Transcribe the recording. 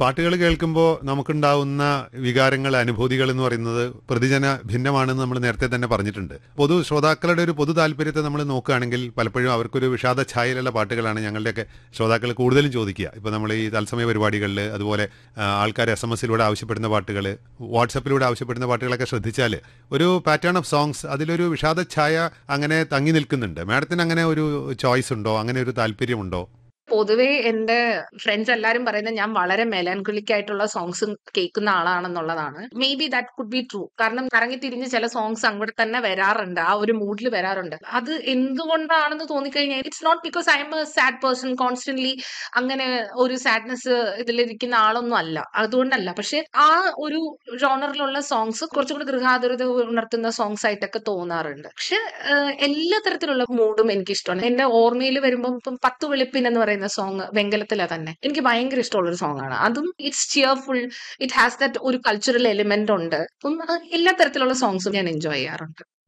പാട്ടുകൾ കേൾക്കുമ്പോൾ നമുക്കുണ്ടാവുന്ന വികാരങ്ങൾ അനുഭൂതികൾ എന്ന് പറയുന്നത് പ്രതിജന ഭിന്നമാണെന്ന് നമ്മൾ നേരത്തെ തന്നെ പറഞ്ഞിട്ടുണ്ട് പൊതു ശ്രോതാക്കളുടെ ഒരു പൊതു താല്പര്യത്തെ നമ്മൾ നോക്കുകയാണെങ്കിൽ പലപ്പോഴും അവർക്കൊരു വിഷാദ ഛായയിലുള്ള പാട്ടുകളാണ് ഞങ്ങളുടെയൊക്കെ ശ്രോതാക്കൾ കൂടുതലും ചോദിക്കുക ഇപ്പോൾ നമ്മൾ ഈ തത്സമയ പരിപാടികളിൽ അതുപോലെ ആ, ആൾക്കാർ എസ് എം എസിലൂടെ ആവശ്യപ്പെടുന്ന പാട്ടുകൾ വാട്സപ്പിലൂടെ ആവശ്യപ്പെടുന്ന പാട്ടുകളൊക്കെ ശ്രദ്ധിച്ചാൽ ഒരു പാറ്റേൺ ഓഫ് സോങ്സ് അതിലൊരു വിഷാദ ഛായ അങ്ങനെ തങ്ങി നിൽക്കുന്നുണ്ട് മാഡത്തിന് അങ്ങനെ ഒരു ചോയ്സ് ഉണ്ടോ അങ്ങനെ ഒരു താല്പര്യമുണ്ടോ പൊതുവേ എന്റെ ഫ്രണ്ട്സ് എല്ലാരും പറയുന്നത് ഞാൻ വളരെ മെലാൻകുലിക് ആയിട്ടുള്ള സോങ്സ് കേൾക്കുന്ന ആളാണെന്നുള്ളതാണ് maybe that could be true കാരണം കറങ്ങി തിരിഞ്ഞ് ചില സോങ്സ് അങ്ങോട്ട് തന്നെ വരാറുണ്ട് ആ ഒരു മൂഡിൽ വരാറുണ്ട് അത് എന്തുകൊണ്ടാണെന്ന് തോന്നിക്കഴിഞ്ഞാൽ it's not because I'm a sad person constantly അങ്ങനെ ഒരു സാഡ്നെസ് ഇതിലിരിക്കുന്ന ആളൊന്നും അല്ല അതുകൊണ്ടല്ല പക്ഷെ ആ ഒരു ജോണറിലുള്ള സോങ്സ് കുറച്ചും കൂടി ഗൃഹാതുരത ഉണർത്തുന്ന സോങ്സ് ആയിട്ടൊക്കെ തോന്നാറുണ്ട് പക്ഷെ ഏഹ്, എല്ലാ തരത്തിലുള്ള മൂഡും എനിക്ക് ഇഷ്ടമാണ് എന്റെ ഓർമ്മയിൽ വരുമ്പോൾ ഇപ്പം പത്ത് വെളുപ്പിൻ എന്ന് പറയുന്ന സോങ് വെങ്കലത്തില തന്നെ എനിക്ക് ഭയങ്കര ഇഷ്ടമുള്ള ഒരു സോങ് ആണ് അതും it's cheerful it has that ഒരു കൾച്ചറൽ എലിമെന്റ് ഉണ്ട് അപ്പം ആ എല്ലാ തരത്തിലുള്ള സോങ്സും ഞാൻ എൻജോയ് ചെയ്യാറുണ്ട്